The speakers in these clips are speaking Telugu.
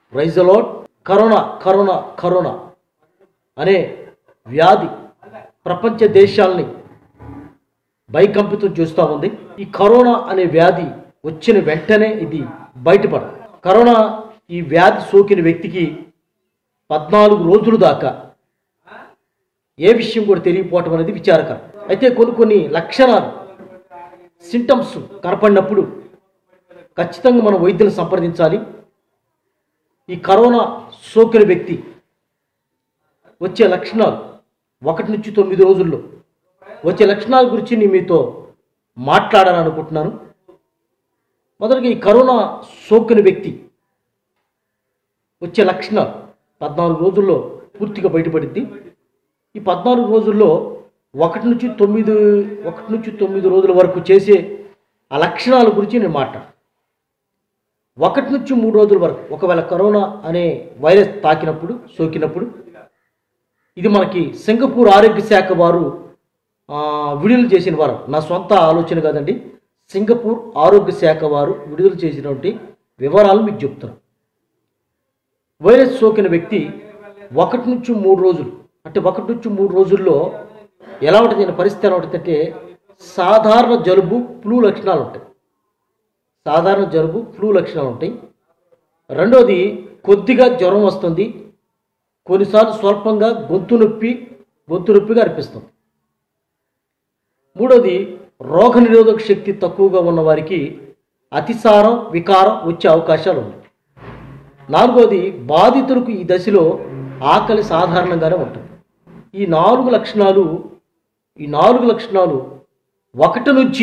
రైజలాట్ కరోనా కరోనా కరోనా అనే వ్యాధి ప్రపంచ దేశాలని భయకంపితం చేస్తూ ఉంది ఈ కరోనా అనే వ్యాధి వచ్చిన వెంటనే ఇది బయటపడదు కరోనా ఈ వ్యాధి సోకిన వ్యక్తికి పద్నాలుగు రోజుల దాకా ఏ విషయం కూడా తెలియకపోవటం అనేది విచారకరం అయితే కొన్ని కొన్ని లక్షణాలు సింటమ్స్ కనపడినప్పుడు ఖచ్చితంగా మనం వైద్యులను సంప్రదించాలి ఈ కరోనా సోకిన వ్యక్తి వచ్చే లక్షణాలు ఒకటి నుంచి తొమ్మిది రోజుల్లో వచ్చే లక్షణాల గురించి నేను మీతో మాట్లాడాలని అనుకుంటున్నాను మొదటిగా ఈ కరోనా సోకిన వ్యక్తి వచ్చే లక్షణాలు పద్నాలుగు రోజుల్లో పూర్తిగా బయటపడింది ఈ పద్నాలుగు రోజుల్లో ఒకటి నుంచి తొమ్మిది ఒకటి నుంచి తొమ్మిది రోజుల వరకు చేసే ఆ లక్షణాల గురించి నేను మాట్లాడు ఒకటి నుంచి మూడు రోజుల వరకు ఒకవేళ కరోనా అనే వైరస్ తాకినప్పుడు సోకినప్పుడు ఇది మనకి సింగపూర్ ఆరోగ్య శాఖ వారు ఆ, విడుదల చేసిన వారు నా సొంత ఆలోచన కాదండి సింగపూర్ ఆరోగ్య శాఖ వారు విడుదల చేసినటువంటి వివరాలు మీకు చెప్తున్నాను వైరస్ సోకిన వ్యక్తి ఒకటి నుంచి మూడు రోజులు అంటే ఒకటి నుంచి మూడు రోజుల్లో ఎలా ఉంటుంది అనే పరిస్థితి ఎలా ఉంటుందంటే సాధారణ జలుబు ఫ్లూ లక్షణాలు ఉంటాయి సాధారణ జలుబు ఫ్లూ లక్షణాలు ఉంటాయి రెండోది కొద్దిగా జ్వరం వస్తుంది కొన్నిసార్లు స్వల్పంగా గొంతు నొప్పి గొంతు నొప్పిగా అనిపిస్తుంది మూడోది రోగ నిరోధక శక్తి తక్కువగా ఉన్న వారికి అతిసారం వికారం వచ్చే అవకాశాలు ఉన్నాయి నాలుగోది బాధితులకు ఈ దశలో ఆకలి సాధారణంగానే ఉంటుంది ఈ నాలుగు లక్షణాలు ఈ నాలుగు లక్షణాలు ఒకటి నుంచి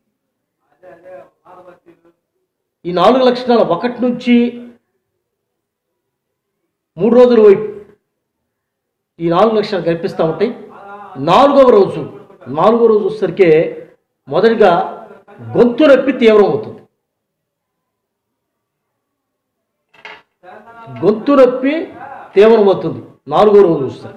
ఈ నాలుగు లక్షణాలు ఒకటి నుంచి మూడు రోజుల వైపు ఈ నాలుగు లక్షణాలు కనిపిస్తూ ఉంటాయి నాలుగవ రోజు నాలుగవ రోజు వచ్చేసరికి మొదటిగా గొంతు నొప్పి తీవ్రం అవుతుంది గొంతు నొప్పి తీవ్రమవుతుంది నాలుగో రోజు వచ్చేసరికి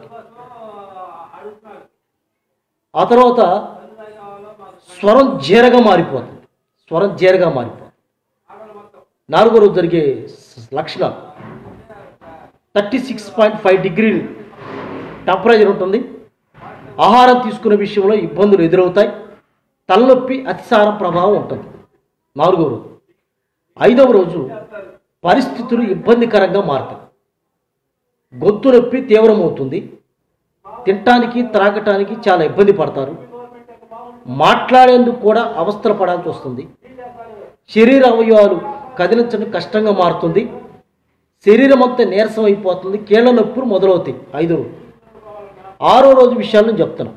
ఆ తర్వాత స్వరం జీరగా మారిపోతుంది స్వరం జీరగా మారిపోతుంది నాలుగో రోజు జరిగే స- లక్షణాలు thirty six point five degree temperature ఉంటుంది ఆహారం తీసుకునే విషయంలో ఇబ్బందులు ఎదురవుతాయి తలనొప్పి అతిసార ప్రభావం ఉంటుంది నాలుగో రోజు ఐదవ రోజు పరిస్థితులు ఇబ్బందికరంగా మారుతాయి గొంతు నొప్పి తీవ్రమవుతుంది తినటానికి త్రాగటానికి చాలా ఇబ్బంది పడతారు మాట్లాడేందుకు కూడా అవస్థలు పడాల్సి వస్తుంది శరీర అవయవాలు కదిలించడం కష్టంగా మారుతుంది శరీరం అంతా నీరసం అయిపోతుంది కీళ్ళ నొప్పులు మొదలవుతాయి ఐదో రోజు ఆరో రోజు విషయాలు నేను చెప్తాను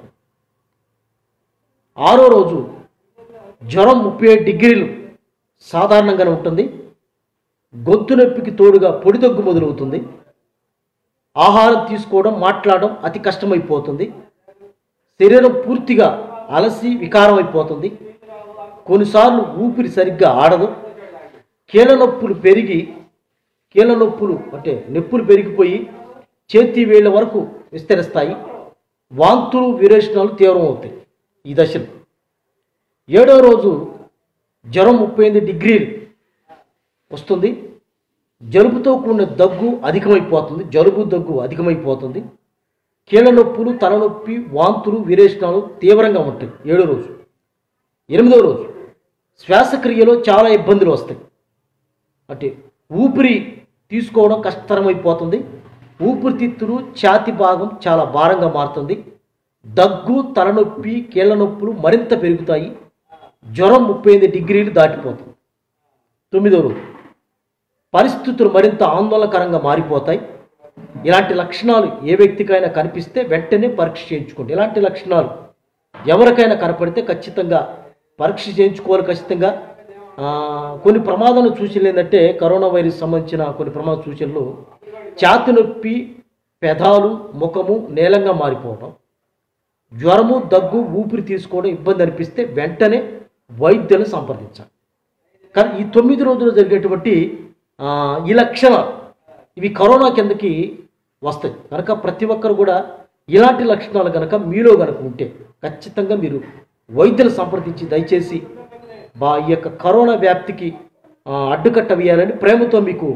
ఆరో రోజు జ్వరం ముప్పై ఏడు డిగ్రీలు సాధారణంగానే ఉంటుంది గొంతు నొప్పికి తోడుగా పొడి దగ్గు మొదలవుతుంది ఆహారం తీసుకోవడం మాట్లాడడం అతి కష్టమైపోతుంది శరీరం పూర్తిగా అలసి వికారం అయిపోతుంది కొన్నిసార్లు ఊపిరి సరిగ్గా ఆడదు కీళ్ళ నొప్పులు పెరిగి కీళ్ళ నొప్పులు అంటే నొప్పులు పెరిగిపోయి చేతి వేళ్ళ వరకు విస్తరిస్తాయి వాంతులు విరేచనాలు తీవ్రమవుతాయి ఈ దశలో ఏడవ రోజు జ్వరం ముప్పై ఎనిమిది డిగ్రీలు వస్తుంది జలుబుతో కూడిన దగ్గు అధికమైపోతుంది జలుబు దగ్గు అధికమైపోతుంది కీళ్ళ నొప్పులు తలనొప్పి వాంతులు విరేచనాలు తీవ్రంగా ఉంటాయి ఏడో రోజు ఎనిమిదవ రోజు శ్వాసక్రియలో చాలా ఇబ్బందులు వస్తాయి అంటే ఊపిరి తీసుకోవడం కష్టతరమైపోతుంది ఊపిరితిత్తులు ఛాతి భాగం చాలా భారంగా మారుతుంది దగ్గు తలనొప్పి కీళ్ళ నొప్పులు మరింత పెరుగుతాయి జ్వరం ముప్పై ఎనిమిది డిగ్రీలు దాటిపోతుంది తొమ్మిదో రోజు పరిస్థితులు మరింత ఆందోళనకరంగా మారిపోతాయి ఇలాంటి లక్షణాలు ఏ వ్యక్తికైనా కనిపిస్తే వెంటనే పరీక్ష చేయించుకోండి ఇలాంటి లక్షణాలు ఎవరికైనా కనపడితే ఖచ్చితంగా పరీక్ష చేయించుకోవాలి ఖచ్చితంగా ఆ, కొన్ని ప్రమాదాలు సూచనలు ఏంటంటే కరోనా వైరస్ సంబంధించిన కొన్ని ప్రమాద సూచనలు ఛాతి నొప్పి పెదాలు ముఖము నీలంగా మారిపోవడం జ్వరము దగ్గు ఊపిరి తీసుకోవడం ఇబ్బంది అనిపిస్తే వెంటనే వైద్యులను సంప్రదించాలి కానీ ఈ తొమ్మిది రోజులు జరిగేటువంటి ఆ, ఈ లక్షణాలు ఇవి కరోనా కిందకి వస్తాయి కనుక ప్రతి ఒక్కరు కూడా ఇలాంటి లక్షణాలు కనుక మీలో కనుక ఉంటే ఖచ్చితంగా మీరు వైద్యులు సంప్రదించి దయచేసి బా ఈ యొక్క కరోనా వ్యాప్తికి ఆ, అడ్డుకట్ట వేయాలని ప్రేమతో మీకు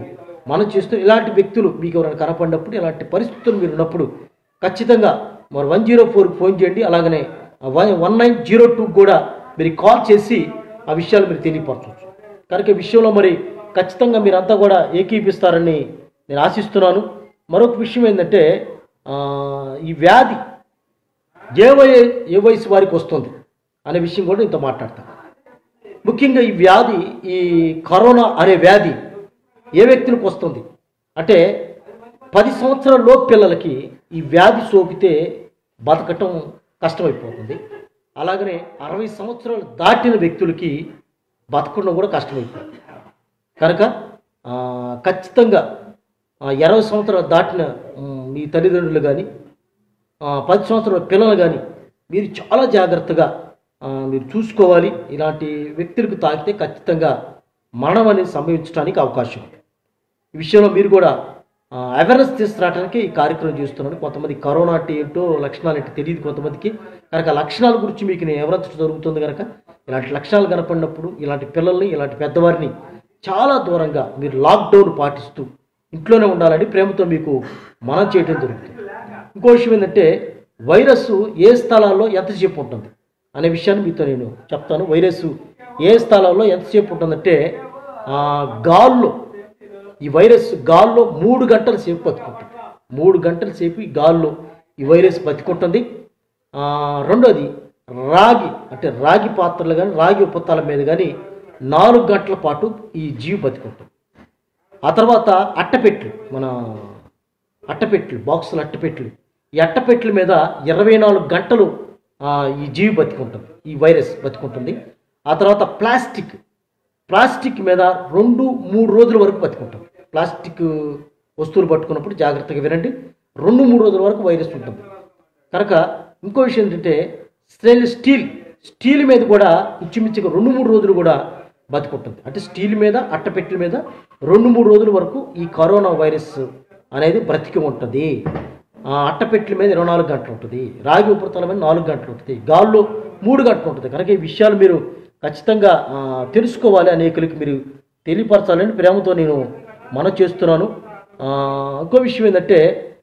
మనం చేస్తూ ఇలాంటి వ్యక్తులు మీకు ఎవరైనా కనపడినప్పుడు ఇలాంటి పరిస్థితులు మీరు ఉన్నప్పుడు ఖచ్చితంగా మరి వన్ జీరో ఫోర్కి ఫోన్ చేయండి అలాగనే వన్ వన్ నైన్ జీరో టూకి కూడా మీరు కాల్ చేసి ఆ విషయాలు మీరు తెలియపరచవచ్చు కనుక ఈ విషయంలో మరి ఖచ్చితంగా మీరంతా కూడా ఏకీపిస్తారని నేను ఆశిస్తున్నాను మరొక విషయం ఏంటంటే ఆ, ఈ వ్యాధి ఏ వయ ఏ వయసు వారికి వస్తుంది అనే విషయం కూడా ఇంత మాట్లాడతాను ముఖ్యంగా ఈ వ్యాధి ఈ కరోనా అనే వ్యాధి ఏ వ్యక్తులకు వస్తుంది అంటే పది సంవత్సరాల లోపు పిల్లలకి ఈ వ్యాధి సోకితే బతకటం కష్టమైపోతుంది అలాగనే అరవై సంవత్సరాలు దాటిన వ్యక్తులకి బతకడం కూడా కష్టమైపోతుంది కనుక ఆ, ఖచ్చితంగా ఆ, ఇరవై సంవత్సరాలు దాటిన ఉమ్, మీ తల్లిదండ్రులు కానీ పది సంవత్సరాల పిల్లలు కానీ మీరు చాలా జాగ్రత్తగా ఆ, మీరు చూసుకోవాలి ఇలాంటి వ్యక్తులకు తాకితే ఖచ్చితంగా మరణం అనేది సంభవించడానికి అవకాశం ఉంది ఈ విషయంలో మీరు కూడా అవేర్నెస్ తీసుకురావడానికి ఈ కార్యక్రమం చేస్తున్నాను కొంతమంది కరోనా అంటే ఏంటో లక్షణాలు ఏంటో తెలియదు కొంతమందికి కనుక ఆ లక్షణాల గురించి మీకు నేను వివరించడం జరుగుతుంది కనుక ఇలాంటి లక్షణాలు కనపడినప్పుడు ఇలాంటి పిల్లల్ని ఇలాంటి పెద్దవారిని చాలా దూరంగా మీరు లాక్డౌన్ పాటిస్తూ ఇంట్లోనే ఉండాలని ప్రేమతో మీకు మనం చేయడం జరుగుతుంది ఇంకో విషయం ఏంటంటే వైరస్ ఏ స్థలాల్లో ఎంతసేపు ఉంటుంది అనే విషయాన్ని మీతో నేను చెప్తాను వైరస్ ఏ స్థలాల్లో ఎంతసేపు ఉంటుందంటే ఆ, గాల్లో ఈ వైరస్ గాల్లో మూడు గంటల సేపు బతుకుంటుంది మూడు గంటల సేపు ఈ గాల్లో ఈ వైరస్ బతికుంటుంది ఆ, రెండోది రాగి అంటే రాగి పాత్రలు కానీ రాగి ఉపత్తాల మీద కానీ నాలుగు గంటల పాటు ఈ జీవి బతికుంటుంది ఆ తర్వాత అట్టపెట్లు మన అట్టపెట్లు బాక్సులు అట్టపెట్లు ఈ అట్టపెట్ల మీద ఇరవై నాలుగు గంటలు ఆ, ఈ జీవి బతికుంటుంది ఈ వైరస్ బతికుంటుంది ఆ తర్వాత ప్లాస్టిక్ ప్లాస్టిక్ మీద రెండు మూడు రోజుల వరకు బతికుంటుంది ప్లాస్టిక్ వస్తువులు పట్టుకున్నప్పుడు జాగ్రత్తగా వినండి రెండు మూడు రోజుల వరకు వైరస్ ఉంటుంది కనుక ఇంకో విషయం ఏంటంటే స్టెయిన్లెస్ స్టీల్ స్టీల్ మీద కూడా ఇంచుమించుగా రెండు మూడు రోజులు కూడా బతుకుంటుంది అంటే స్టీల్ మీద అట్టపెట్టెల మీద రెండు మూడు రోజుల వరకు ఈ కరోనా వైరస్ అనేది బ్రతికి ఉంటుంది ఆ అట్టపెట్టెల మీద ఇరవై నాలుగు గంటలు ఉంటుంది రాగి ఉపరితలం మీద నాలుగు గంటలు ఉంటుంది గాల్లో మూడు గంటలు ఉంటుంది కనుక ఈ విషయాలు మీరు ఖచ్చితంగా ఆ, తెలుసుకోవాలి అనేకులకి మీరు తెలియపరచాలని ప్రేమతో నేను మనం చేస్తున్నాను ఆ, ఇంకో విషయం ఏంటంటే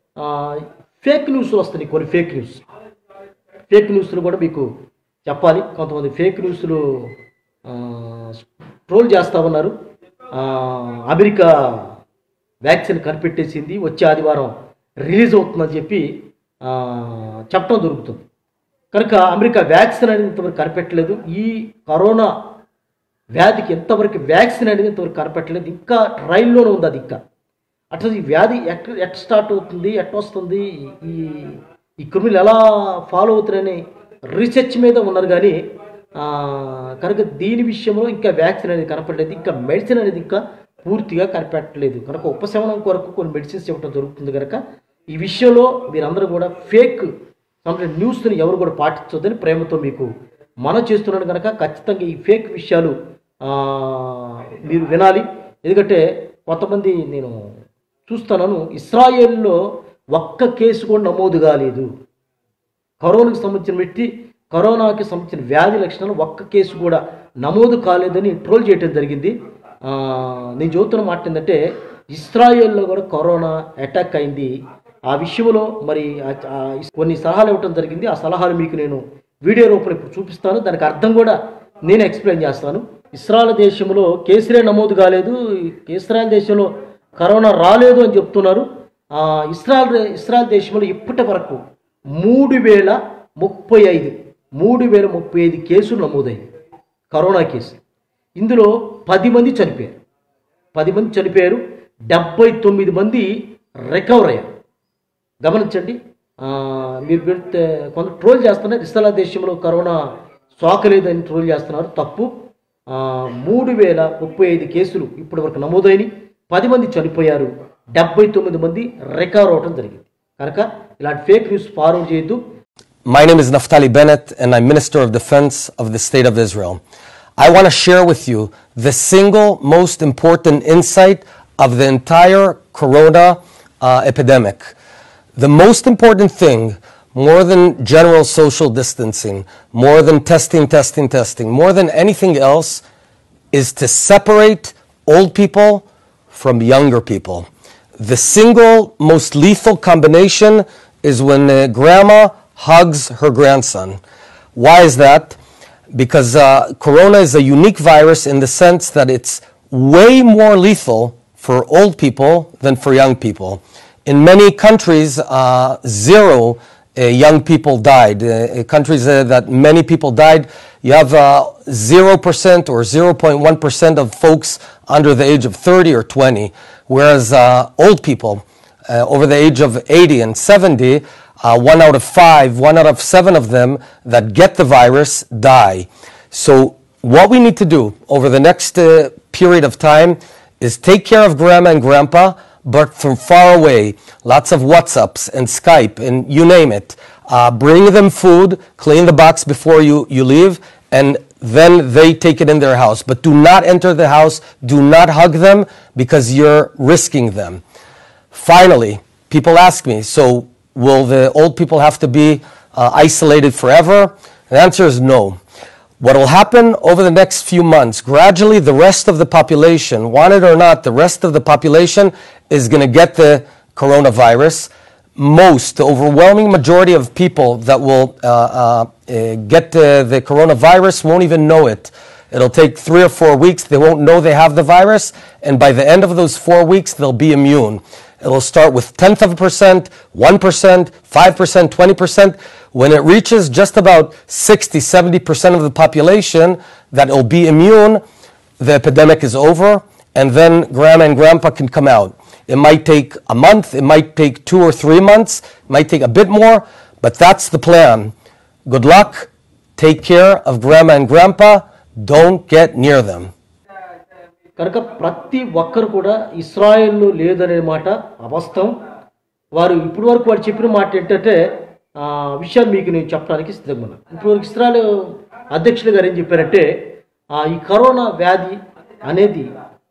ఫేక్ న్యూస్లు వస్తున్నాయి కొన్ని ఫేక్ న్యూస్ ఫేక్ న్యూస్లు కూడా మీకు చెప్పాలి కొంతమంది ఫేక్ న్యూస్లు ఆ, ట్రోల్ చేస్తా ఉన్నారు ఆ, అమెరికా వ్యాక్సిన్ కనిపెట్టేసింది వచ్చే ఆదివారం రిలీజ్ అవుతుందని చెప్పి ఆ, చెప్పడం దొరుకుతుంది కనుక అమెరికా వ్యాక్సిన్ అనేది ఇంతవరకు కనిపెట్టలేదు ఈ కరోనా వ్యాధికి ఎంతవరకు వ్యాక్సిన్ అనేది ఇంతవరకు కనిపెట్టలేదు ఇంకా ట్రైల్లోనే ఉంది అది ఇంకా అట్లా ఈ వ్యాధి ఎట్ ఎట్ స్టార్ట్ అవుతుంది ఎట్ వస్తుంది ఈ ఈ క్రిమినల్ ఎలా ఫాలో అవుతున్నారని రీసెర్చ్ మీద ఉన్నారు కానీ ఆ, కనుక దీని విషయంలో ఇంకా వ్యాక్సిన్ అనేది కనపడలేదు ఇంకా మెడిసిన్ అనేది ఇంకా పూర్తిగా కనిపెట్టలేదు కనుక ఉపశమనం కొరకు కొన్ని మెడిసిన్స్ ఇవ్వడం జరుగుతుంది కనుక ఈ విషయంలో మీరందరూ కూడా ఫేక్ సంబంధించిన న్యూస్ని ఎవరు కూడా పాటించొద్దని ప్రేమతో మీకు మనం చేస్తున్నాను కనుక ఖచ్చితంగా ఈ ఫేక్ విషయాలు ఆ, మీరు వినాలి ఎందుకంటే కొంతమంది నేను చూస్తున్నాను ఇస్రాయేల్లో ఒక్క కేసు కూడా నమోదు కాలేదు కరోనాకి సంబంధించిన వ్యక్తి కరోనాకి సంబంధించిన వ్యాధి లక్షణాలు ఒక్క కేసు కూడా నమోదు కాలేదని ట్రోల్ చేయడం జరిగింది ఆ, నేను చెబుతున్న మాట ఏంటంటే ఇస్రాయేల్లో కూడా కరోనా అటాక్ అయింది ఆ విషయంలో మరి ఆ- ఆ కొన్ని సలహాలు ఇవ్వటం జరిగింది ఆ సలహాలు మీకు నేను వీడియో రూపంలో ఇప్పుడు చూపిస్తాను దానికి అర్థం కూడా నేను ఎక్స్ప్లెయిన్ చేస్తాను ఇస్రాయల్ దేశంలో కేసరే నమోదు కాలేదు ఇస్రాయల్ దేశంలో కరోనా రాలేదు అని చెప్తున్నారు ఆ, ఇస్రాయల్ ఇస్రాయల్ దేశంలో ఇప్పటి వరకు మూడు వేల ముప్పై ఐదు మూడు వేల ముప్పై ఐదు కేసులు నమోదయ్యాయి కరోనా కేసు ఇందులో పది మంది చనిపోయారు పది మంది చనిపోయారు డెబ్బై తొమ్మిది మంది రికవర్ అయ్యారు గమనించండి ఆ, మీరు పెడితే కొంత ట్రోల్ చేస్తున్నారు ఇస్రాయల్ దేశంలో కరోనా సోకలేదని ట్రోల్ చేస్తున్నారు తప్పు ఆ, మూడు వేల ముప్పై ఐదు కేసులు ఇప్పటి వరకు నమోదైనవి పది మంది చనిపోయారు డెబ్బై తొమ్మిది మంది రికవర్ అవడం జరిగింది కనుక ఇలాంటి ఫేక్ న్యూస్ ఫార్వర్డ్ చేయొద్దు My name is Naftali Bennett, and I'm Minister of Defense of the State of Israel. I want to share with you the single most important insight of the entire corona uh, epidemic. The most important thing, more than general social distancing, more than testing, testing, testing, more than anything else, is to separate old people from younger people. The single most lethal combination is when uh, grandma hugs her grandson. Why is that? Because uh, corona is a unique virus in the sense that it's way more lethal for old people than for young people. In many countries, uh, zero uh, young people died. Uh, countries uh, that many people died, you have uh, 0% or 0.1% of folks under the age of 30 or 20, whereas uh, old people uh, over the age of 80 and 70, uh, one out of five, one out of seven of them that get the virus die. So, what we need to do over the next uh, period of time is take care of grandma and grandpa, but from far away. Lots of WhatsApps and Skype and you name it. Uh, bring them food, clean the box before you, you leave, and then they take it in their house. But do not enter the house, do not hug them because you're risking them. Finally, people ask me, so will the old people have to be uh, isolated forever? The answer is no. What will happen over the next few months, gradually the rest of the population, want it or not, the rest of the population is going to get the coronavirus. Most, the overwhelming majority of people that will uh, uh, uh, get the, the coronavirus won't even know it. It'll take three or four weeks. They won't know they have the virus. And by the end of those four weeks, they'll be immune. It'll start with tenth of a percent, 1%, 5%, 20%. When it reaches just about 60, 70% of the population that will be immune, the epidemic is over, and then grandma and grandpa can come out. It might take a month, it might take two or three months, it might take a bit more, but that's the plan. Good luck, take care of grandma and grandpa, don't get near them. కనుక ప్రతి ఒక్కరు కూడా ఇస్రాయేల్లో లేదనే మాట అవాస్తవం వారు ఇప్పటి వరకు వారు చెప్పిన మాట ఏంటంటే ఆ విషయాలు మీకు నేను చెప్పడానికి సిద్ధంగా ఉన్నాను ఇప్పటివరకు ఇస్రాయల్ అధ్యక్షులు గారు ఏం చెప్పారంటే ఆ, ఈ కరోనా వ్యాధి అనేది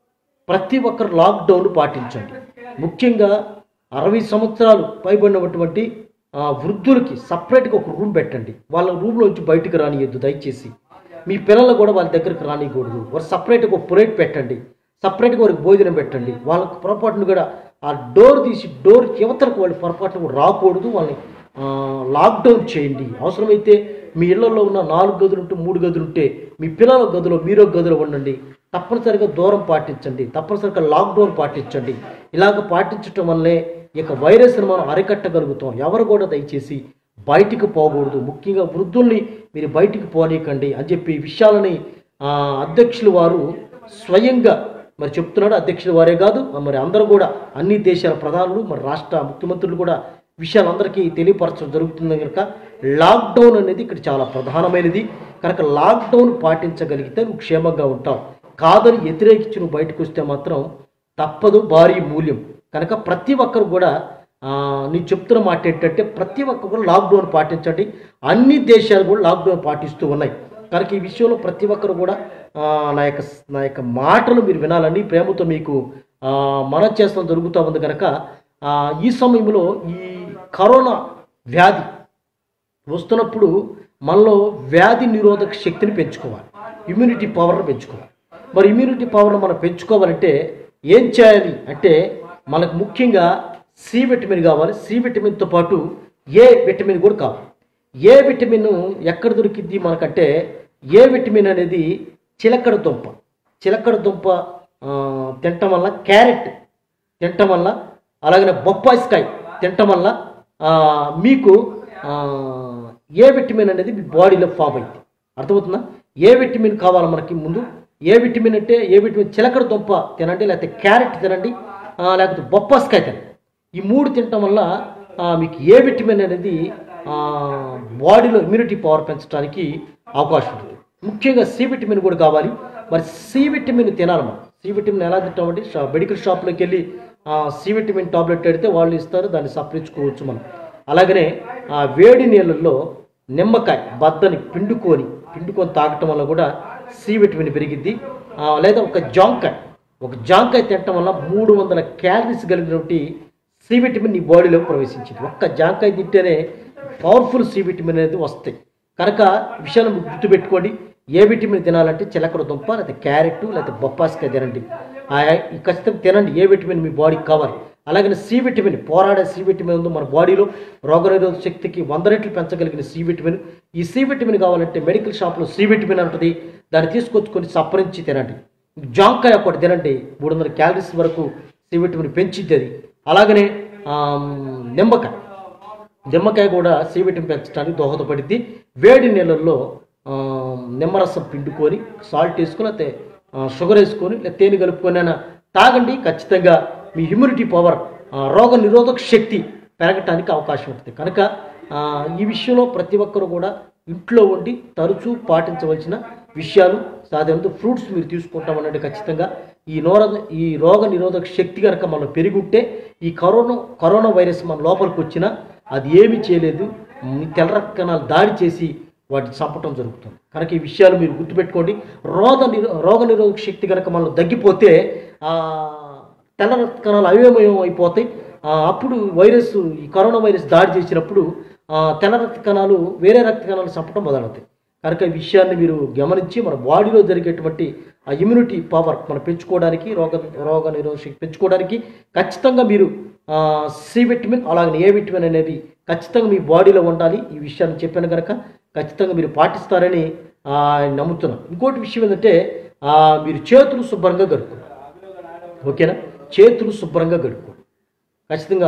ప్రతి ఒక్కరు లాక్డౌన్ పాటించండి ముఖ్యంగా అరవై సంవత్సరాలు పైబడినటువంటి ఆ, వృద్ధులకి సపరేట్గా ఒక రూమ్ పెట్టండి వాళ్ళ రూమ్లోంచి బయటకు రానియద్దు దయచేసి మీ పిల్లలు కూడా వాళ్ళ దగ్గరికి రానియకూడదు వారు సపరేట్గా ఒక ప్లేట్ పెట్టండి సపరేట్గా వారికి భోజనం పెట్టండి వాళ్ళకి పొరపాటును కూడా ఆ డోర్ తీసి డోర్ చివతలకు వాళ్ళు పొరపాటును కూడా రాకూడదు వాళ్ళని ఆ, లాక్డౌన్ చేయండి అవసరమైతే మీ ఇళ్లలో ఉన్న నాలుగు గదులు ఉంటే మూడు గదులు ఉంటే మీ పిల్లల గదిలో మీరు ఒక గదిలో ఉండండి తప్పనిసరిగా దూరం పాటించండి తప్పనిసరిగా లాక్డౌన్ పాటించండి ఇలాగ పాటించటం వల్లే ఇక వైరస్ని మనం అరికట్టగలుగుతాం ఎవరు కూడా దయచేసి బయటికి పోకూడదు ముఖ్యంగా వృద్ధుల్ని మీరు బయటికి పోనీయకండి అని చెప్పి ఈ విషయాలని ఆ, అధ్యక్షులు వారు స్వయంగా మరి చెప్తున్నాడు అధ్యక్షుల వారే కాదు మరి అందరూ కూడా అన్ని దేశాల ప్రధానులు మరి రాష్ట్ర ముఖ్యమంత్రులు కూడా విషయాలందరికీ తెలియపరచడం జరుగుతుంది కనుక లాక్డౌన్ అనేది ఇక్కడ చాలా ప్రధానమైనది కనుక లాక్డౌన్ పాటించగలిగితే నువ్వు క్షేమంగా ఉంటావు కాదని వ్యతిరేకించి నువ్వు బయటకు వస్తే మాత్రం తప్పదు భారీ మూల్యం కనుక ప్రతి ఒక్కరు కూడా ఆ, నేను చెప్తున్న మాట ఏంటంటే ప్రతి ఒక్కరు కూడా లాక్డౌన్ పాటించండి అన్ని దేశాలు కూడా లాక్డౌన్ పాటిస్తూ ఉన్నాయి కనుక ఈ విషయంలో ప్రతి ఒక్కరు కూడా ఆ, నా యొక్క నా యొక్క మాటలు మీరు వినాలని ప్రేమతో మీకు ఆ, మనం చేస్తాం జరుగుతూ ఉంది కనుక ఆ, ఈ సమయంలో ఈ కరోనా వ్యాధి వస్తున్నప్పుడు మనలో వ్యాధి నిరోధక శక్తిని పెంచుకోవాలి ఇమ్యూనిటీ పవర్ని పెంచుకోవాలి మరి ఇమ్యూనిటీ పవర్ని మనం పెంచుకోవాలంటే ఏం చేయాలి అంటే మనకు ముఖ్యంగా సి విటమిన్ కావాలి సి విటమిన్తో పాటు ఏ విటమిన్ కూడా కావాలి ఏ విటమిన్ ఎక్కడ దొరికిద్ది మనకంటే ఏ విటమిన్ అనేది చిలకడ దుంప చిలకడ దుంప ఆ, తినటం వల్ల క్యారెట్ తినటం వల్ల అలాగనే బొప్పాయిస్కాయ తినటం వల్ల ఆ, మీకు ఆ, ఏ విటమిన్ అనేది మీ బాడీలో ఫామ్ అయింది అర్థమవుతుందా ఏ విటమిన్ కావాలి మనకి ముందు ఏ విటమిన్ అంటే ఏ విటమిన్ చిలకడ దుంప తినండి లేకపోతే క్యారెట్ తినండి ఆ, లేకపోతే బొప్పాస్కాయ తినండి ఈ మూడు తినటం వల్ల ఆ, మీకు ఏ విటమిన్ అనేది ఆ, బాడీలో ఇమ్యూనిటీ పవర్ పెంచడానికి అవకాశం ఉంటుంది ముఖ్యంగా సి విటమిన్ కూడా కావాలి మరి సి విటమిన్ తినాలి మనం సి విటమిన్ ఎలా తింటామంటే షా మెడికల్ షాప్లోకి వెళ్ళి ఆ, సి విటమిన్ టాబ్లెట్ పెడితే వాళ్ళు ఇస్తారు దాన్ని సప్రించుకోవచ్చు మనం అలాగనే ఆ వేడి నీళ్ళల్లో నిమ్మకాయ బద్దని పిండుకొని పిండుకొని తాగటం వల్ల కూడా సి విటమిన్ పెరిగిద్ది ఆ, లేదా ఒక జాంకాయ ఒక జాంకాయ తినటం వల్ల మూడు వందల క్యాలరీస్ కలిగినటువంటి సి విటమిన్ నీ బాడీలోకి ప్రవేశించింది ఒక్క జాంకాయ తింటేనే పవర్ఫుల్ సి విటమిన్ అనేది వస్తాయి కనుక ఈ విషయాన్ని గుర్తుపెట్టుకోండి ఏ విటమిన్ తినాలంటే చిలకడ దుంప లేకపోతే క్యారెట్ లేకపోతే బొప్పాస్కాయ తినండి ఆ ఈ ఖచ్చితంగా తినండి ఏ విటమిన్ మీ బాడీకి కావాలి అలాగే సి విటమిన్ పోరాడే సి విటమిన్ ఉంది మన బాడీలో రోగనిరోధక శక్తికి వంద రెట్లు పెంచగలిగిన సి విటమిన్ ఈ సి విటమిన్ కావాలంటే మెడికల్ షాప్లో సి విటమిన్ ఉంటుంది దాన్ని తీసుకొచ్చుకొని సప్పరించి తినండి జాంకాయ ఒకటి తినండి మూడు వందల క్యాలరీస్ వరకు సి విటమిన్ పెంచిద్ది అది అలాగనే ఆమ్, నిమ్మకాయ నిమ్మకాయ కూడా సి విటమిన్ పెంచడానికి దోహదపడింది వేడి నీళ్ళల్లో ఆ, నిమ్మరసం పిండుకొని సాల్ట్ వేసుకొని లేకపోతే ఆ, షుగర్ వేసుకొని లేదా తేనె కలుపుకొని అయినా తాగండి ఖచ్చితంగా మీ ఇమ్యూనిటీ పవర్ రోగ నిరోధక శక్తి పెరగటానికి అవకాశం ఉంటుంది కనుక ఆ, ఈ విషయంలో ప్రతి ఒక్కరు కూడా ఇంట్లో ఉండి తరచూ పాటించవలసిన విషయాలు సాధారణ ఫ్రూట్స్ మీరు తీసుకుంటామనంటే ఖచ్చితంగా ఈ నోర ఈ రోగ నిరోధక శక్తి కనుక మనం పెరుగుంటే ఈ కరోనా కరోనా వైరస్ మన లోపలికి వచ్చినా అది ఏమీ చేయలేదు మీ తెల్ల రక్త కణాలు దాడి చేసి వాటిని చంపటం జరుగుతుంది కనుక ఈ విషయాలు మీరు గుర్తుపెట్టుకోండి రోగ నిరో రోగ నిరోధక శక్తి కనుక మనం తగ్గిపోతే ఆ, తెల్ల రక్త కణాలు అయోమయం అయిపోతాయి ఆ, అప్పుడు వైరస్ ఈ కరోనా వైరస్ దాడి చేసినప్పుడు ఆ, తెల్ల రక్త కణాలు వేరే రక్త కణాలు చంపడం మొదలవుతాయి కనుక ఈ విషయాన్ని మీరు గమనించి మన బాడీలో జరిగేటువంటి ఆ ఇమ్యూనిటీ పవర్ మనం పెంచుకోవడానికి రోగ రోగ నిరోధక శక్తి పెంచుకోవడానికి ఖచ్చితంగా మీరు ఆ, సి విటమిన్ అలాగే ఏ విటమిన్ అనేది ఖచ్చితంగా మీ బాడీలో ఉండాలి ఈ విషయాన్ని చెప్పాను కనుక ఖచ్చితంగా మీరు పాటిస్తారని ఆ, నమ్ముతున్నాను ఇంకోటి విషయం ఏంటంటే ఆ, మీరు చేతులు శుభ్రంగా గడుపుకోండి ఓకేనా చేతులు శుభ్రంగా గడుపుకోండి ఖచ్చితంగా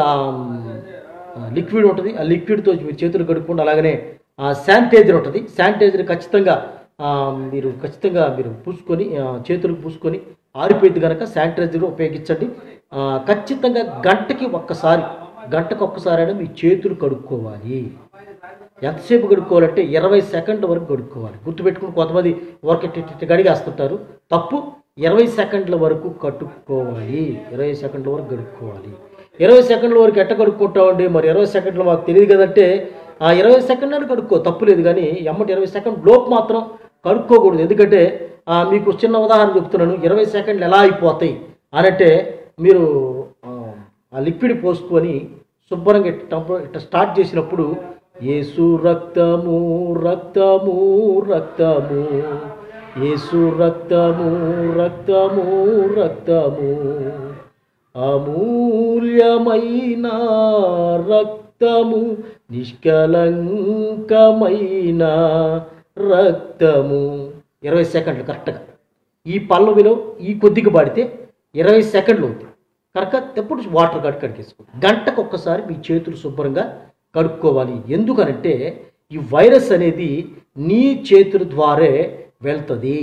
ఆ, లిక్విడ్ ఉంటుంది ఆ లిక్విడ్తో మీరు చేతులు కడుక్కోండి అలాగనే ఆ, శానిటైజర్ ఉంటుంది శానిటైజర్ ఖచ్చితంగా ఆ, మీరు ఖచ్చితంగా మీరు పూసుకొని ఆ, చేతులకు పూసుకొని ఆరిపోయింది కనుక శానిటైజర్ ఉపయోగించండి ఆ, ఖచ్చితంగా గంటకి ఒక్కసారి గంటకు ఒక్కసారైనా మీ చేతులు కడుక్కోవాలి ఎంతసేపు కడుక్కోవాలంటే ఇరవై సెకండ్ల వరకు కడుక్కోవాలి గుర్తుపెట్టుకుని కొంతమంది వర్క్ ఇట్టి గడిగేస్తుంటారు తప్పు ఇరవై సెకండ్ల వరకు కట్టుకోవాలి ఇరవై సెకండ్ల వరకు కడుక్కోవాలి ఇరవై సెకండ్ల వరకు ఎట్ట కడుక్కుంటామండి మరి ఇరవై సెకండ్లు మాకు తెలియదు కదంటే ఆ ఇరవై సెకండ్లను కడుక్కో తప్పు లేదు కానీ ఎమ్మటి ఇరవై సెకండ్ లోపు మాత్రం కడుక్కోకూడదు ఎందుకంటే ఆ, మీకు చిన్న ఉదాహరణ చెప్తున్నాను ఇరవై సెకండ్లు ఎలా అయిపోతాయి అనంటే మీరు ఆ, ఆ లిక్విడ్ పోసుకొని శుభ్రంగా ఇట్ట టంప- ఇట్ట స్టార్ట్ చేసినప్పుడు యేసు రక్తము రక్తము రక్తము యేసు రక్తము రక్తము రక్తము అమూల్యమైన రక్తము నిష్కలంకమైన రక్తము ఇరవై సెకండ్లు కరెక్ట్గా ఈ పల్లవిలో ఈ కొద్దిగా పాడితే ఇరవై సెకండ్లు అవుతుంది కనుక ఎప్పుడు వాటర్ కాడి కడిగేసుకో గంటకు ఒక్కసారి మీ చేతులు శుభ్రంగా కడుక్కోవాలి ఎందుకనంటే ఈ వైరస్ అనేది నీ చేతుల ద్వారే వెళ్తుంది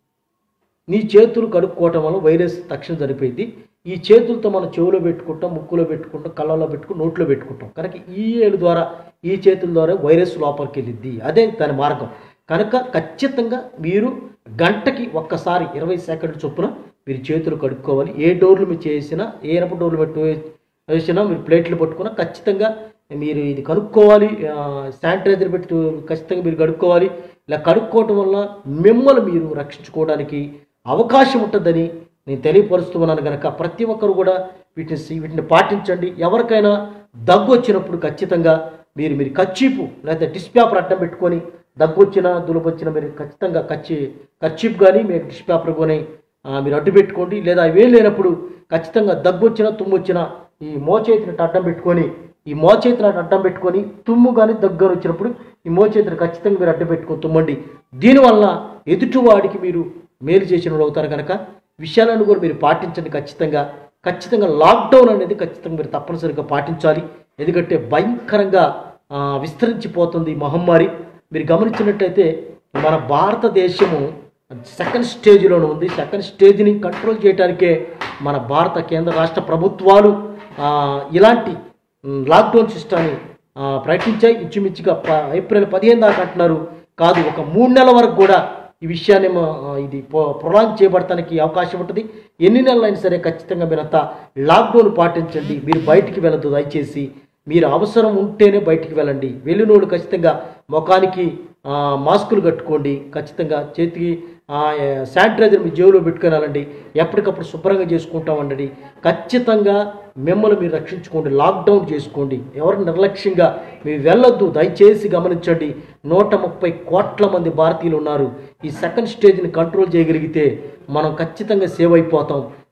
నీ చేతులు కడుక్కోవటం వల్ల వైరస్ తక్షణం చనిపోయింది ఈ చేతులతో మనం చెవులో పెట్టుకుంటాం ముక్కులో పెట్టుకుంటాం కళ్ళలో పెట్టుకుంటాం నోట్లో పెట్టుకుంటాం కనుక ఈ ఏలు ద్వారా ఈ చేతుల ద్వారా వైరస్ లోపలికి వెళ్ళిద్ది అదే దాని మార్గం కనుక ఖచ్చితంగా మీరు గంటకి ఒక్కసారి ఇరవై సెకండ్ల చొప్పున మీరు చేతులు కడుక్కోవాలి ఏ డోర్లు మీరు చేసినా ఏ ఇనప డోర్లు పెట్టు వేసినా మీరు ప్లేట్లు పట్టుకున్నా ఖచ్చితంగా మీరు ఇది కనుక్కోవాలి ఆ, శానిటైజర్ పెట్టి ఖచ్చితంగా మీరు కడుక్కోవాలి ఇలా కడుక్కోవటం వల్ల మిమ్మల్ని మీరు రక్షించుకోవడానికి అవకాశం ఉంటుందని నేను తెలియపరుస్తున్నాను కనుక ప్రతి ఒక్కరు కూడా వీటిని సి- వీటిని పాటించండి ఎవరికైనా దగ్గు వచ్చినప్పుడు ఖచ్చితంగా మీరు మీరు కచ్చీపు లేకపోతే డిష్ పేపర్ అడ్డం పెట్టుకొని దగ్గు వచ్చినా దులుపు వచ్చినా మీరు ఖచ్చితంగా కచ్చి కచ్చీపు కానీ మీరు డిష్ పేపర్ కొని ఆ, మీరు అడ్డు పెట్టుకోండి లేదా అవేం లేనప్పుడు ఖచ్చితంగా దగ్గు వచ్చినా తుమ్ము వచ్చినా ఈ మోచేతిని అడ్డం పెట్టుకొని ఈ మోచేతిని అడ్డం పెట్టుకొని తుమ్ము కానీ దగ్గు కానీ వచ్చినప్పుడు ఈ మోచేతిని ఖచ్చితంగా మీరు అడ్డం పెట్టుకొని తుమ్మండి దీనివల్ల ఎదుటివాడికి మీరు మేలు చేసిన వాళ్ళు అవుతారు కనుక విషయాలను కూడా మీరు పాటించండి ఖచ్చితంగా ఖచ్చితంగా లాక్డౌన్ అనేది ఖచ్చితంగా మీరు తప్పనిసరిగా పాటించాలి ఎందుకంటే భయంకరంగా ఆ, విస్తరించిపోతుంది ఈ మహమ్మారి మీరు గమనించినట్టయితే మన భారతదేశము సెకండ్ స్టేజ్లోనే ఉంది సెకండ్ స్టేజ్ని కంట్రోల్ చేయడానికే మన భారత కేంద్ర రాష్ట్ర ప్రభుత్వాలు ఆ, ఇలాంటి మ్, లాక్డౌన్ సిస్టాన్ని ఆ, ప్రకటించాయి ఇంచుమించుగా ప- ఏప్రిల్ పదిహేను దాకా అంటున్నారు కాదు ఒక మూడు నెలల వరకు కూడా ఈ విషయాన్ని మా- ఆ, ఇది ప్రొలాంగ్ చేయబడటానికి అవకాశం ఉంటుంది ఎన్ని నెలలైనా సరే ఖచ్చితంగా మీరంతా లాక్డౌన్ పాటించండి మీరు బయటికి వెళ్ళొద్దు దయచేసి మీరు అవసరం ఉంటేనే బయటికి వెళ్ళండి వెళ్ళినోళ్ళు ఖచ్చితంగా ముఖానికి ఆ, మాస్కులు కట్టుకోండి ఖచ్చితంగా చేతికి ఆ, శానిటైజర్ మీ జేబులో పెట్టుకొని వెళ్ళండి ఎప్పటికప్పుడు శుభ్రంగా చేసుకుంటా ఉండండి ఖచ్చితంగా మిమ్మల్ని మీరు రక్షించుకోండి లాక్డౌన్ చేసుకోండి ఎవరు నిర్లక్ష్యంగా మీరు వెళ్ళొద్దు దయచేసి గమనించండి నూట ముప్పై కోట్ల మంది భారతీయులు ఉన్నారు ఈ సెకండ్ స్టేజ్ని కంట్రోల్ చేయగలిగితే మనం ఖచ్చితంగా సేవ్ అయిపోతాం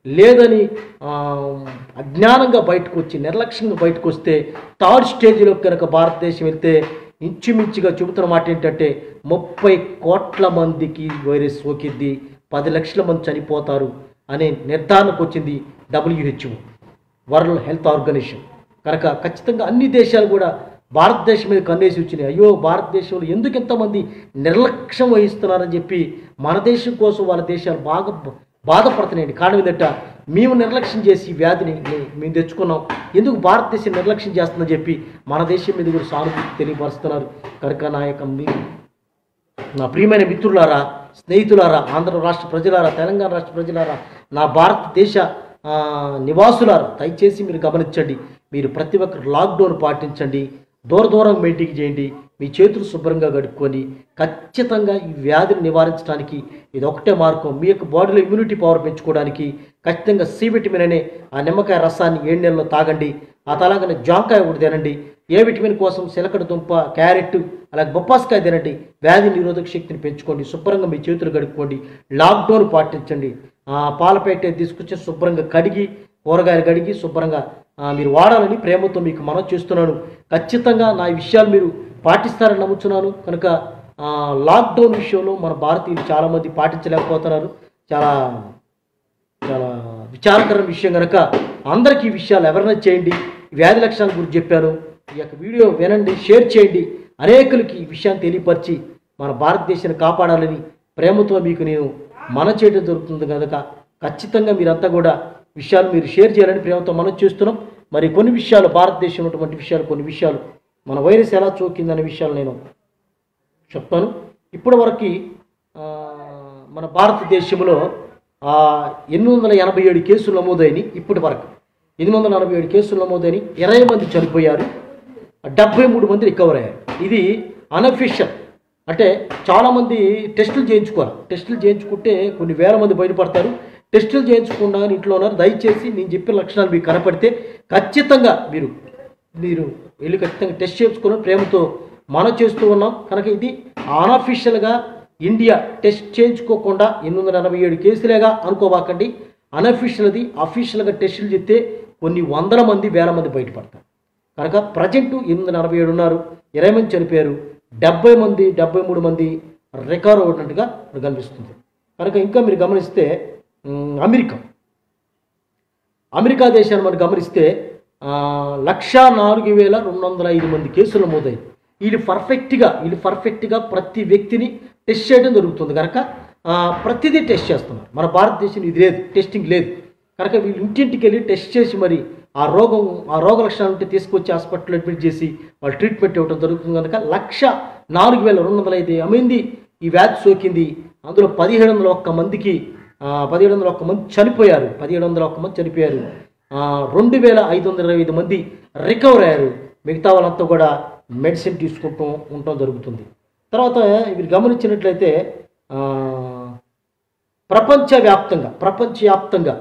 లేదని ఆ, అజ్ఞానంగా బయటకు వచ్చి నిర్లక్ష్యంగా బయటకు వస్తే థర్డ్ స్టేజ్లో కనుక భారతదేశం వెళ్తే ఇంచుమించుగా చెబుతున్న మాట ఏంటంటే ముప్పై కోట్ల మందికి వైరస్ సోకిద్ది పది లక్షల మంది చనిపోతారు అనే నిర్ధారణకు వచ్చింది డబ్ల్యూహెచ్ఓ వరల్డ్ హెల్త్ ఆర్గనైజేషన్ కనుక ఖచ్చితంగా అన్ని దేశాలు కూడా భారతదేశం మీద కన్నేసి వచ్చినాయి అయ్యో భారతదేశంలో ఎందుకు ఎంతమంది నిర్లక్ష్యం వహిస్తున్నారని చెప్పి మన దేశం కోసం వాళ్ళ దేశాలు బాగా బ- బాధపడుతున్నాయండి కారణం ఏంటంట మేము నిర్లక్ష్యం చేసి ఈ వ్యాధిని మే- మేము తెచ్చుకున్నాం ఎందుకు భారతదేశం నిర్లక్ష్యం చేస్తుందని చెప్పి మన దేశం మీద కూడా సానుభూతి తెలియపరుస్తున్నారు కనుక నా యొక్క మీ నా ప్రియమైన మిత్రులారా స్నేహితులారా ఆంధ్ర రాష్ట్ర ప్రజలారా తెలంగాణ రాష్ట్ర ప్రజలారా నా భారతదేశ ఆ, నివాసులారా దయచేసి మీరు గమనించండి మీరు ప్రతి ఒక్కరు లాక్డౌన్ పాటించండి దూర దూరం మీటింగ్ చేయండి మీ చేతులు శుభ్రంగా కడుక్కొని ఖచ్చితంగా ఈ వ్యాధిని నివారించడానికి ఇది ఒకటే మార్గం మీ యొక్క బాడీలో ఇమ్యూనిటీ పవర్ పెంచుకోవడానికి ఖచ్చితంగా సి విటమిన్ అనే ఆ నిమ్మకాయ రసాన్ని ఏడు నెలల్లో తాగండి ఆ తలాగానే జాంకాయ ఒకటి తినండి ఏ విటమిన్ కోసం సిలకడ దుంప క్యారెట్ అలాగే బొప్పాస్కాయ తినండి వ్యాధి నిరోధక శక్తిని పెంచుకోండి శుభ్రంగా మీ చేతులు కడుక్కోండి లాక్డౌన్ పాటించండి ఆ, పాల పెట్టే తీసుకొచ్చి శుభ్రంగా కడిగి కూరగాయలు కడిగి శుభ్రంగా ఆ, మీరు వాడాలని ప్రేమతో మీకు మనం చేస్తున్నాను ఖచ్చితంగా నా ఈ విషయాలు మీరు పాటిస్తారని నమ్ముతున్నాను కనుక ఆ, లాక్డౌన్ విషయంలో మన భారతీయులు చాలామంది పాటించలేకపోతున్నారు చాలా చాలా విచారకరమైన విషయం కనుక అందరికీ ఈ విషయాలు ఎవరైనా చేయండి ఈ వ్యాధి లక్షణాల గురించి చెప్పాను ఈ యొక్క వీడియో వినండి షేర్ చేయండి అనేకులకి ఈ విషయాన్ని తెలియపరిచి మన భారతదేశాన్ని కాపాడాలని ప్రేమతో మీకు నేను మన చేయడం జరుగుతుంది కనుక ఖచ్చితంగా మీరంతా కూడా విషయాలు మీరు షేర్ చేయాలని ప్రేమతో మనం చేస్తున్నాం మరి కొన్ని విషయాలు భారతదేశంలో ఉన్నటువంటి విషయాలు కొన్ని విషయాలు మన వైరస్ ఎలా చోకిందనే విషయాలు నేను చెప్తాను ఇప్పటి వరకు మన భారతదేశంలో ఆ, ఎనిమిది వందల ఎనభై ఏడు కేసులు నమోదైనవి ఇప్పటి వరకు ఎనిమిది వందల ఎనభై ఏడు కేసులు నమోదైనవి ఇరవై మంది చనిపోయారు డెబ్బై మూడు మంది రికవర్ అయ్యారు ఇది అనఫిషియల్ అంటే చాలామంది టెస్టులు చేయించుకోవాలి టెస్టులు చేయించుకుంటే కొన్ని వేల మంది బయటపడతారు టెస్టులు చేయించకుండా ఇంట్లో ఉన్నారు దయచేసి నేను చెప్పిన లక్షణాలు మీకు కనపడితే ఖచ్చితంగా మీరు మీరు వెళ్ళి ఖచ్చితంగా టెస్ట్ చేసుకుని ప్రేమతో మనం చేస్తూ ఉన్నాం కనుక ఇది అన్అఫీషియల్గా ఇండియా టెస్ట్ చేయించుకోకుండా ఎనిమిది వందల ఎనభై ఏడు కేసులేగా అనుకోవాకండి అన్అఫీషియల్ది అఫీషియల్గా టెస్టులు చేస్తే కొన్ని వందల మంది వేల మంది బయటపడతారు కనుక ప్రజెంట్ ఎనిమిది వందల ఎనభై ఏడు ఉన్నారు ఇరవై మంది చనిపోయారు డెబ్బై మంది డెబ్బై మూడు మంది రికవర్ అవుతున్నట్టుగా ఇప్పుడు కనిపిస్తుంది కనుక ఇంకా మీరు గమనిస్తే ఉమ్, అమెరికా అమెరికా దేశాన్ని మనం గమనిస్తే ఆ, లక్షా నాలుగు వేల రెండు వందల ఐదు మంది కేసులు నమోదయ్యాయి వీళ్ళు పర్ఫెక్ట్గా వీళ్ళు పర్ఫెక్ట్గా ప్రతి వ్యక్తిని టెస్ట్ చేయడం జరుగుతుంది కనుక ఆ, ప్రతిదీ టెస్ట్ చేస్తున్నారు మన భారతదేశం ఇది లేదు టెస్టింగ్ లేదు కనుక వీళ్ళు ఇంటింటికి వెళ్ళి టెస్ట్ చేసి మరి ఆ రోగం ఆ రోగ లక్షణాలు ఉంటే తీసుకొచ్చి హాస్పిటల్ అడ్మిట్ చేసి వాళ్ళు ట్రీట్మెంట్ ఇవ్వడం జరుగుతుంది కనుక లక్ష నాలుగు వేల రెండు వందల ఐదు మంది ఈ వ్యాధి సోకింది అందులో పదిహేడు వందల ఒక్క మందికి ఆ, పదిహేడు వందల ఒక్క మంది చనిపోయారు పదిహేడు వందల ఒక్క మంది చనిపోయారు ఆ, రెండు వేల ఐదు వందల ఇరవై ఐదు మంది రికవర్ అయ్యారు మిగతా వాళ్ళంతా కూడా మెడిసిన్ తీసుకుంటూ ఉండటం జరుగుతుంది తర్వాత ఇవి గమనించినట్లయితే ఆ, ప్రపంచవ్యాప్తంగా ప్రపంచవ్యాప్తంగా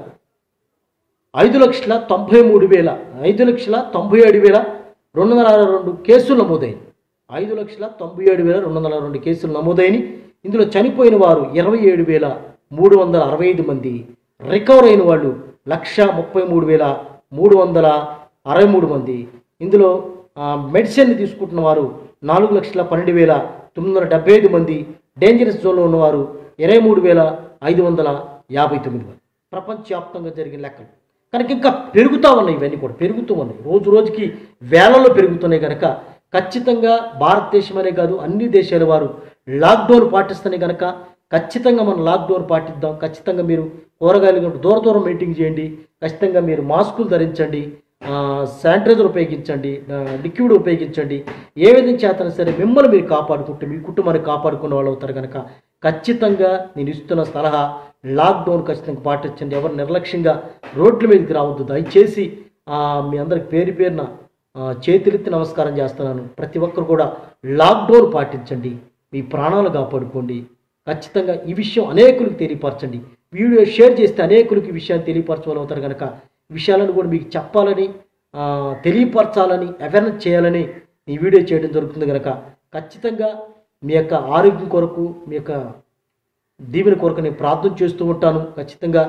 ఐదు లక్షల తొంభై మూడు వేల ఐదు లక్షల తొంభై ఏడు వేల రెండు వందల అరవై రెండు కేసులు నమోదైనవి ఐదు లక్షల తొంభై ఏడు వేల రెండు వందల రెండు కేసులు నమోదైనవి ఇందులో చనిపోయిన వారు ఇరవై ఏడు వేల మూడు వందల అరవై ఐదు మంది రికవర్ అయిన వాళ్ళు లక్ష ముప్పై మూడు వేల మూడు వందల అరవై మూడు మంది ఇందులో ఆ, మెడిసిన్ తీసుకుంటున్న వారు నాలుగు లక్షల పన్నెండు వేల తొమ్మిది వందల డెబ్బై ఐదు మంది డేంజరస్ జోన్లో ఉన్నవారు ఇరవై మూడు వేల ఐదు వందల యాభై తొమ్మిది మంది ప్రపంచవ్యాప్తంగా జరిగిన లెక్కలు కనుక ఇంకా పెరుగుతూ ఉన్నాయి ఇవన్నీ కూడా పెరుగుతూ ఉన్నాయి రోజు రోజుకి వేలలో పెరుగుతున్నాయి కనుక ఖచ్చితంగా భారతదేశం అనే కాదు అన్ని దేశాల వారు లాక్డౌన్ పాటిస్తున్నాయి కనుక ఖచ్చితంగా మనం లాక్డౌన్ పాటిద్దాం ఖచ్చితంగా మీరు కూరగాయలు కొంటూ దూర దూరం మీటింగ్ చేయండి ఖచ్చితంగా మీరు మాస్కులు ధరించండి ఆ, శానిటైజర్ ఉపయోగించండి ఆ, లిక్విడ్ ఉపయోగించండి ఏ విధంగా చేతనా సరే మిమ్మల్ని మీరు కాపాడుకుంటే మీ కుటుంబాన్ని కాపాడుకునే వాళ్ళు అవుతారు కనుక ఖచ్చితంగా నేను ఇస్తున్న సలహా లాక్డౌన్ ఖచ్చితంగా పాటించండి ఎవరు నిర్లక్ష్యంగా రోడ్ల మీదకి రావద్దు దయచేసి ఆ, మీ అందరికి పేరు పేరున ఆ, చేతులెత్తి నమస్కారం చేస్తున్నాను ప్రతి ఒక్కరు కూడా లాక్డౌన్ పాటించండి మీ ప్రాణాలు కాపాడుకోండి ఖచ్చితంగా ఈ విషయం అనేకులకు తెలియపరచండి వీడియో షేర్ చేస్తే అనేకులకు ఈ విషయాన్ని తెలియపరచవాలి అవుతారు కనుక ఈ విషయాలను కూడా మీకు చెప్పాలని ఆ, తెలియపరచాలని అవేర్నెస్ చేయాలని ఈ వీడియో చేయడం జరుగుతుంది కనుక ఖచ్చితంగా మీ యొక్క ఆరోగ్యం కొరకు మీ యొక్క దీవెన కొరకు నేను ప్రార్థన చేస్తూ ఉంటాను ఖచ్చితంగా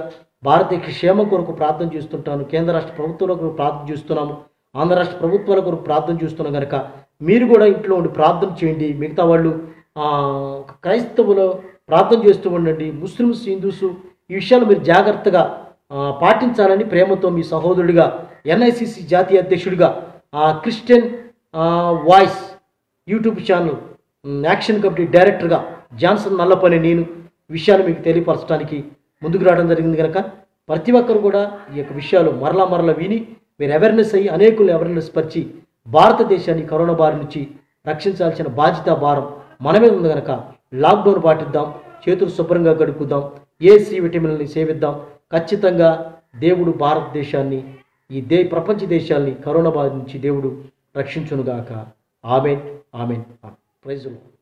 భారతీయ క్షేమం కొరకు ప్రార్థన చేస్తుంటాను కేంద్ర రాష్ట్ర ప్రభుత్వాల కొరకు ప్రార్థన చేస్తున్నాము ఆంధ్ర రాష్ట్ర ప్రభుత్వాల కొరకు ప్రార్థన చేస్తున్నాం కనుక మీరు కూడా ఇంట్లో ఉండి ప్రార్థన చేయండి మిగతా వాళ్ళు ఆ, క్రైస్తవులు ప్రార్థన చేస్తూ ఉండండి ముస్లిమ్స్ హిందూస్ ఈ విషయాలు మీరు జాగ్రత్తగా ఆ, పాటించాలని ప్రేమతో మీ సహోదరుడిగా ఎన్ఐసిసి జాతీయ అధ్యక్షుడిగా ఆ, క్రిస్టియన్ ఆ, వాయిస్ యూట్యూబ్ ఛానల్ మ్, యాక్షన్ కమిటీ డైరెక్టర్గా జాన్సన్ నల్లపల్లి నేను విషయాలు మీకు తెలియపరచడానికి ముందుకు రావడం జరిగింది కనుక ప్రతి ఒక్కరు కూడా ఈ యొక్క విషయాలు మరలా మరలా విని మీరు అవేర్నెస్ అయ్యి అనేకులు అవేర్నెస్ పరిచి భారతదేశాన్ని కరోనా బారి నుంచి రక్షించాల్సిన బాధ్యత భారం మన మీద ఉంది కనుక లాక్డౌన్ పాటిద్దాం చేతులు శుభ్రంగా గడుపుదాం ఏ సి విటమిన్లని సేవిద్దాం ఖచ్చితంగా దేవుడు భారతదేశాన్ని ఈ దే ప్రపంచ దేశాల్ని కరోనా బాధ నుంచి దేవుడు రక్షించునుగాక ఆమెన్ ఆమెన్ ప్రైజులు